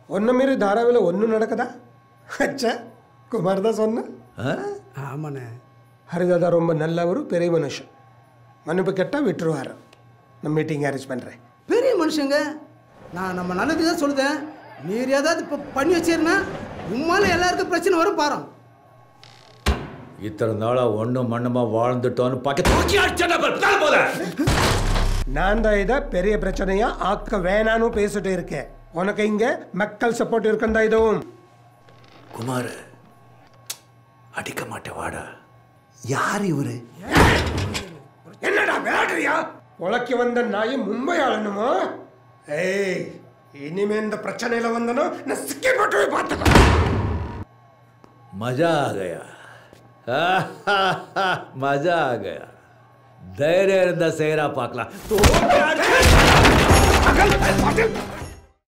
ஒன்று மீறி தாராவில் ஒன்றும் நடக்குதா அச்சா குமார் தான் சொன்ன ஆமாண்ணே ஹரிதாதா ரொம்ப நல்லவர் பெரிய மனுஷன் மன்னிப்பு கேட்டால் விட்டுருவார் நான் மீட்டிங் அரேஞ்ச் பண்ணுறேன் பெரிய மனுஷங்க நான் நம்ம நல்லதுக்கு தான் சொல்லுதேன் நீர் ஏதாவது இப்போ பண்ணி வச்சிருந்தா உம்மால எல்லாருக்கும் பிரச்சனை வரும் பாரு இத்தனை நாளா ஒண்ணும் மண்ணுமா வாழ்ந்துட்டோன்னு பக்கத்து தூக்கி அடிச்சா போல நான் தான் இதை பெரிய பிரச்சனையா ஆக்க வேணான்னு பேசிட்டு இருக்கேன் உனக்கு இங்கே மக்கள் சப்போர்ட் இருக்குந்தா இதுவும் குமார் அடிக்க மாட்டேன் வாடா யார் இவரு என்னடா விளையாடுறியா உலக்கி வந்த நாய் மும்பை ஆளணுமா ஏய் இனிமே இந்த பிரச்சனையில வந்தனோ நான் சிக்கி போட்டு போய் பார்த்துக்கோ मजा आ गया मजा आ गया ಧೈರ್ಯ ಇರಿಂದ ಸೇರಾ ಪಾಕ್ಲ அகல், பாட்டில்.